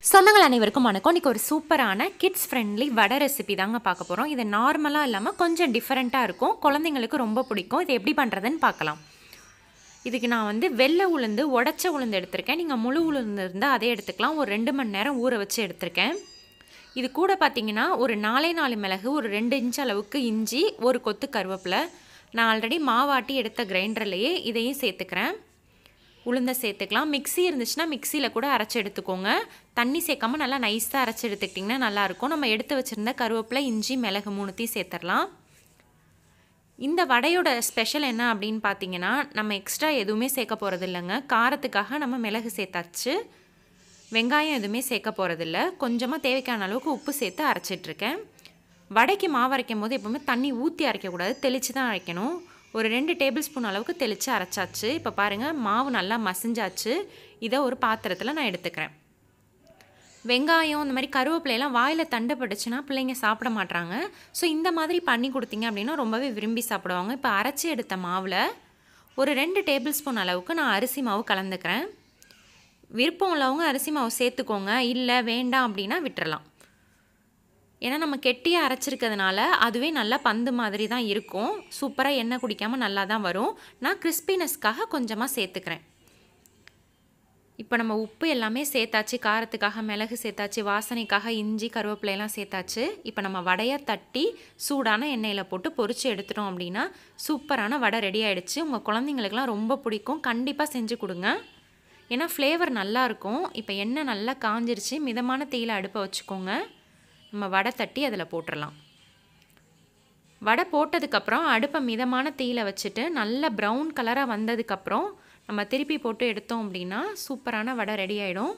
சொந்தங்கள் அனைவருக்கும் வணக்கம் இன்றைக்கி ஒரு சூப்பரான கிட்ஸ் ஃப்ரெண்ட்லி வடை ரெசிபி தாங்க பார்க்க போகிறோம் இது நார்மலாக இல்லாமல் கொஞ்சம் டிஃப்ரெண்ட்டாக இருக்கும் குழந்தைங்களுக்கு ரொம்ப பிடிக்கும் இது எப்படி பண்ணுறதுன்னு பார்க்கலாம் இதுக்கு நான் வந்து வெள்ளை உளுந்து உடச்ச உளுந்து எடுத்திருக்கேன் நீங்கள் முழு உளுந்து இருந்தால் அதே எடுத்துக்கலாம் ஒரு ரெண்டு மணி நேரம் ஊற வச்சு எடுத்திருக்கேன் இது கூட பார்த்தீங்கன்னா ஒரு நாலே நாலு மிளகு ஒரு ரெண்டு இன்ச் அளவுக்கு இஞ்சி ஒரு கொத்து கருவேப்பிலை நான் ஆல்ரெடி மாவாட்டி எடுத்த கிரைண்டர்லேயே இதையும் சேர்த்துக்கிறேன் உளுந்தை சேர்த்துக்கலாம் மிக்ஸி இருந்துச்சுன்னா மிக்சியில் கூட அரைச்சி எடுத்துக்கோங்க தண்ணி சேர்க்காம நல்லா நைஸாக அரைச்சி எடுத்துக்கிட்டிங்கன்னா நல்லாயிருக்கும் நம்ம எடுத்து வச்சுருந்த கருவேப்பிலை இஞ்சி மிளகு மூணுத்தையும் சேர்த்துடலாம் இந்த வடையோட ஸ்பெஷல் என்ன அப்படின்னு பார்த்தீங்கன்னா நம்ம எக்ஸ்ட்ரா எதுவுமே சேர்க்க போகிறது இல்லைங்க காரத்துக்காக நம்ம மிளகு சேர்த்தாச்சு வெங்காயம் எதுவுமே சேர்க்க போகிறதில்ல கொஞ்சமாக தேவைக்கான அளவுக்கு உப்பு சேர்த்து அரைச்சிட்ருக்கேன் வடைக்கு மாவு அரைக்கும் போது எப்போவுமே தண்ணி ஊற்றி அரைக்கக்கூடாது தெளித்து தான் அரைக்கணும் ஒரு ரெண்டு டேபிள் ஸ்பூன் அளவுக்கு தெளித்து அரைச்சாச்சு இப்போ பாருங்கள் மாவு நல்லா மசிஞ்சாச்சு இதை ஒரு பாத்திரத்தில் நான் எடுத்துக்கிறேன் வெங்காயம் இந்த மாதிரி கருவேப்பிலையெல்லாம் வாயில் தண்டுப்பட்டுச்சுன்னா பிள்ளைங்க சாப்பிட மாட்டாங்க ஸோ இந்த மாதிரி பண்ணி கொடுத்தீங்க அப்படின்னா ரொம்பவே விரும்பி சாப்பிடுவாங்க இப்போ அரைச்சி எடுத்த மாவில் ஒரு ரெண்டு டேபிள் ஸ்பூன் அளவுக்கு நான் அரிசி மாவு கலந்துக்கிறேன் விருப்பம் உள்ளவங்க அரிசி மாவு சேர்த்துக்கோங்க இல்லை வேண்டாம் அப்படின்னா விட்டுறலாம் ஏன்னா நம்ம கெட்டியாக அரைச்சிருக்கிறதுனால அதுவே நல்லா பந்து மாதிரி தான் இருக்கும் சூப்பராக எண்ணெய் குடிக்காமல் நல்லா தான் வரும் நான் கிறிஸ்பினஸ்க்காக கொஞ்சமாக சேர்த்துக்கிறேன் இப்போ நம்ம உப்பு எல்லாமே சேர்த்தாச்சு காரத்துக்காக மிளகு சேர்த்தாச்சு வாசனைக்காக இஞ்சி கருவேப்பிலையெல்லாம் சேர்த்தாச்சு இப்போ நம்ம வடையை தட்டி சூடான எண்ணெயில் போட்டு பொரித்து எடுத்துட்டோம் அப்படின்னா சூப்பரான வடை ரெடி ஆகிடுச்சு உங்கள் குழந்தைங்களுக்குலாம் ரொம்ப பிடிக்கும் கண்டிப்பாக செஞ்சு கொடுங்க ஏன்னா ஃப்ளேவர் நல்லாயிருக்கும் இப்போ எண்ணெய் நல்லா காஞ்சிருச்சு மிதமான தீயில் அடுப்பை வச்சுக்கோங்க நம்ம வடை தட்டி அதில் போட்டுடலாம் வடை போட்டதுக்கப்புறம் அடுப்பை மிதமான தீயில் வச்சுட்டு நல்ல ப்ரௌன் கலராக வந்ததுக்கப்புறம் நம்ம திருப்பி போட்டு எடுத்தோம் அப்படின்னா சூப்பரான வடை ரெடி ஆகிடும்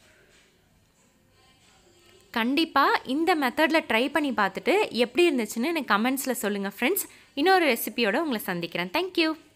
கண்டிப்பாக இந்த மெத்தடில் ட்ரை பண்ணி பார்த்துட்டு எப்படி இருந்துச்சுன்னு எனக்கு கமெண்ட்ஸில் சொல்லுங்கள் ஃப்ரெண்ட்ஸ் இன்னொரு ரெசிபியோடு உங்களை சந்திக்கிறேன் தேங்க்யூ